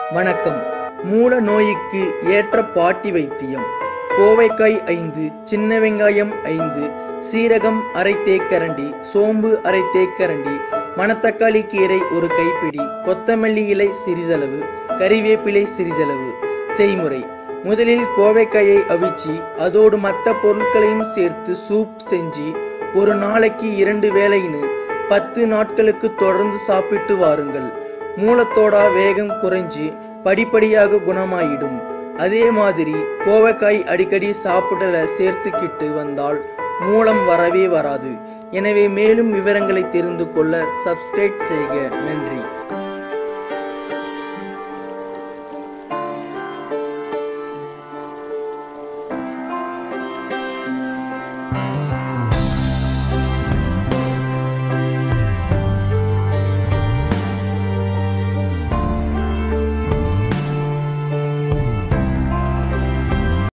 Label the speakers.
Speaker 1: வணக்கம் மூல நோய்க்கு ஏற்ற பாட்டி வைத்தியம் கோவைக்காய் ஐந்து சின்ன வெங்காயம் ஐந்து சீரகம் அரை தேக்கரண்டி சோம்பு அரை தேக்கரண்டி மணத்தக்காளி கீரை ஒரு கைப்பிடி கொத்தமல்லி இலை சிறிதளவு கறிவேப்பிலை சிறிதளவு செய்முறை முதலில் கோவைக்காயை அவிச்சு அதோடு மற்ற பொருட்களையும் சேர்த்து சூப் செஞ்சு ஒரு நாளைக்கு இரண்டு வேளைன்னு பத்து நாட்களுக்கு தொடர்ந்து சாப்பிட்டு வாருங்கள் மூலத்தோட வேகம் குறைஞ்சு படிப்படியாக குணமாயிடும் அதே மாதிரி கோவைக்காய் அடிக்கடி சாப்பிடல சேர்த்துக்கிட்டு வந்தால் மூலம் வரவே வராது எனவே மேலும் விவரங்களை தெரிந்து கொள்ள சப்ஸ்கிரைப் செய்க நன்றி